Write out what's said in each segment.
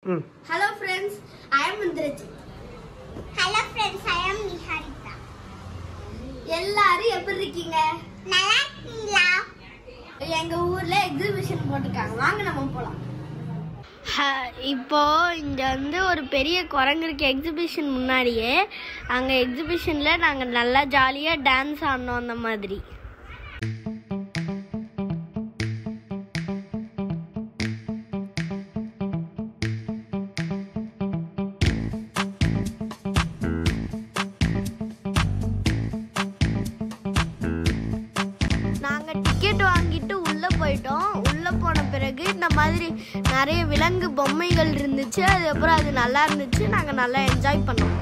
ம் hello friends I am Indraji hello friends I am Niharitha எல்லாரும் எப்படி இருக்கீங்க நல்லா இருக்கீங்களா எங்க ஊர்ல எக்ஸிபிஷன் போட்டிருக்காங்க வாங்க நம்ம போலாம் இப்போ இங்க வந்து ஒரு பெரிய குரங்கு இருக்கு எக்ஸிபிஷன் முன்னாடியே அங்க எக்ஸிபிஷன்ல நாங்க நல்லா ஜாலியா டான்ஸ் ஆடினோம் அந்த மாதிரி நாங்க டிக்கெட் வாங்கிட்டு உள்ள போயிட்டோம் உள்ள போன பிறகு இந்த மாதிரி நிறைய விலங்கு பொம்மைகள் இருந்துச்சு அதுக்கப்புறம் அது நல்லா இருந்துச்சு நாங்க நல்லா என்ஜாய் பண்ணோம்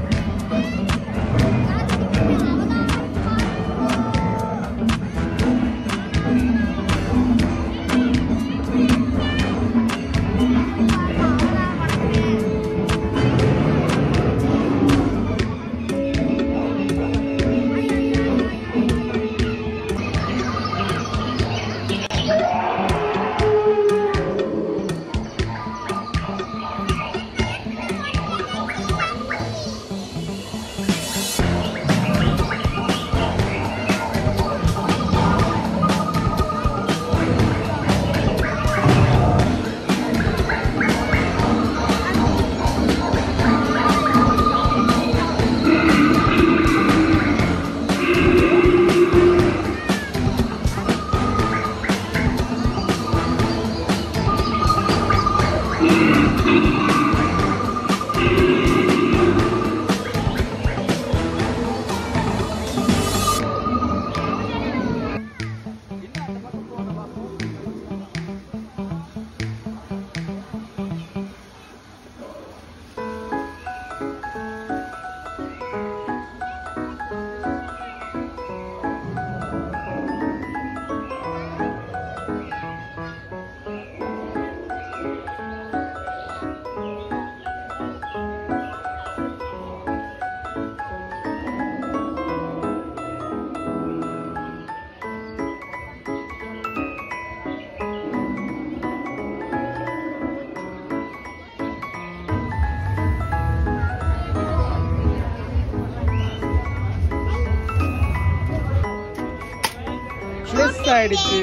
மிஸ் ஆயிடுச்சு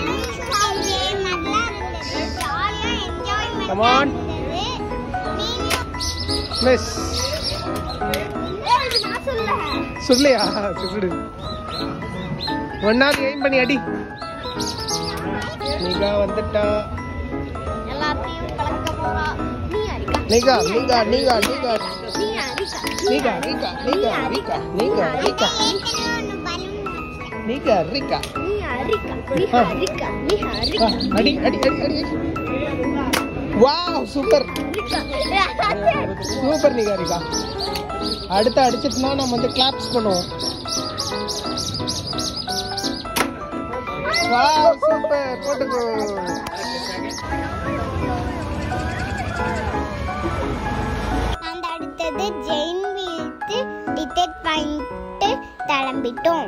Come on. மிஸ் சொல்லையா சொல்லு ஒன்னாவது எய்ம் பண்ணி அடி நீகா வந்துட்டா எல்லாத்தையும் கலக்க போறா நீ அரிக்கா நீகா நீகா நீகா நீகா நீ அரிக்கா நீகா நீகா நீகா நீகா நீகா நீகா நீகா ரிகா நீ அரிக்கா நீ ஆ. அரிக்கா நீ ஆ, அரிக்கா அடி அடி அடி அடி வாவ் சூப்பர் சூப்பர் நீகா ரிகா அடுத்து அடிச்சிட்டுனா நம்ம வந்து கிளாப்ஸ் பண்ணுவோம் வாவ் சூப்பர் போட்டுக்கோ அந்த அடுத்தது ஜெயின் வீழ்த்து டிக்கெட் வாங்கிட்டு கிளம்பிட்டோம்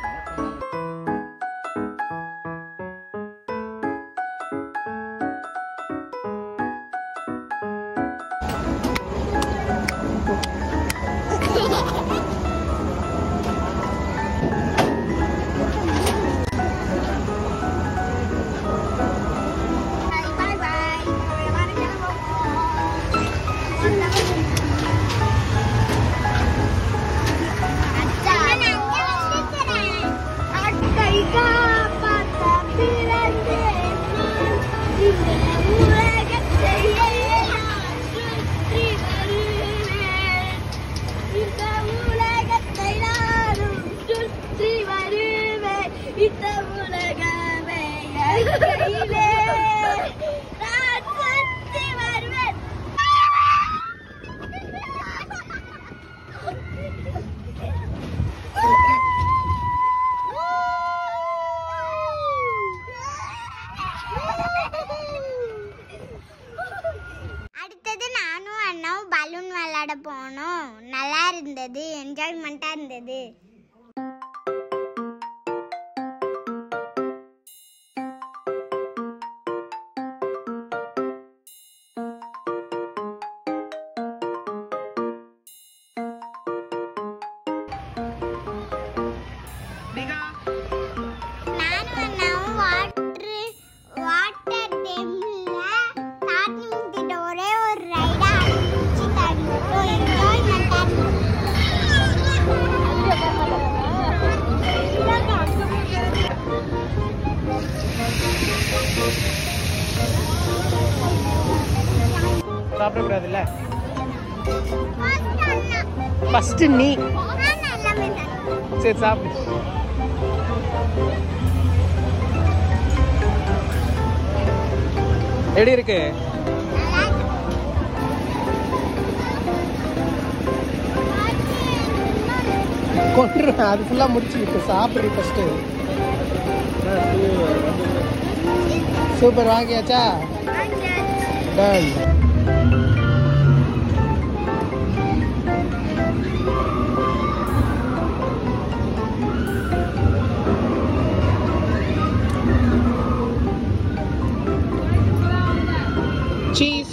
பாய் பாய் இந்த உலகமே என் கையிலே. நான் சுத்தி வருவேன் அடுத்தது நானும் அண்ணாவும் பலூன் விளையாட போனோம் நல்லா இருந்தது என்ஜாய்மெண்ட்டாக இருந்தது சாப்பிடக்கூடாதுல்ல First அண்ணா. ஃபர்ஸ்ட் நீ நான் எல்லாமே தரேன். சரி சாப்பிடு எப்படி இருக்கு நல்லா இருக்கு. கொண்டுருவேன் அது ஃபுல்லாக முடிச்சிருக்கு சாப்பிடு ஃபஸ்ட்டு சூப்பர் வாங்கியாச்சா done cheese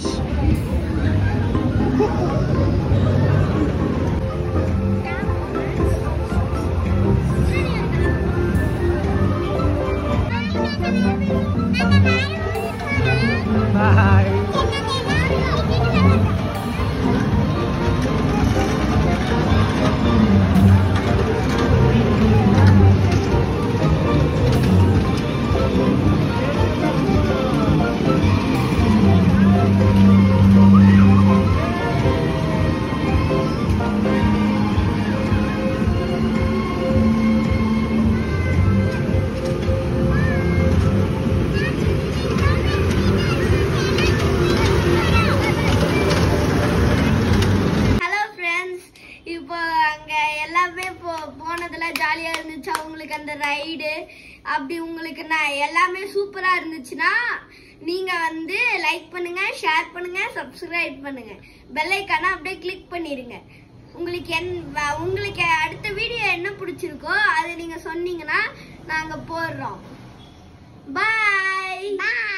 bye hello friends இப்போ அங்கே எல்லாமே போ போனதுல ஜாலியாக இருந்துச்சு அவங்களுக்கு அந்த ரைடு அப்படி உங்களுக்கு நான் எல்லாமே சூப்பராக இருந்துச்சுன்னா நீங்கள் வந்து லைக் பண்ணுங்க ஷேர் பண்ணுங்க சப்ஸ்கிரைப் பண்ணுங்க பெல் ஐக்கான அப்படியே கிளிக் பண்ணிடுங்க உங்களுக்கு என் வ- உங்களுக்கு அடுத்த வீடியோ என்ன பிடிச்சிருக்கோ அதை நீங்கள் சொன்னீங்கன்னா நாங்கள் போடுறோம் பாய் Bye.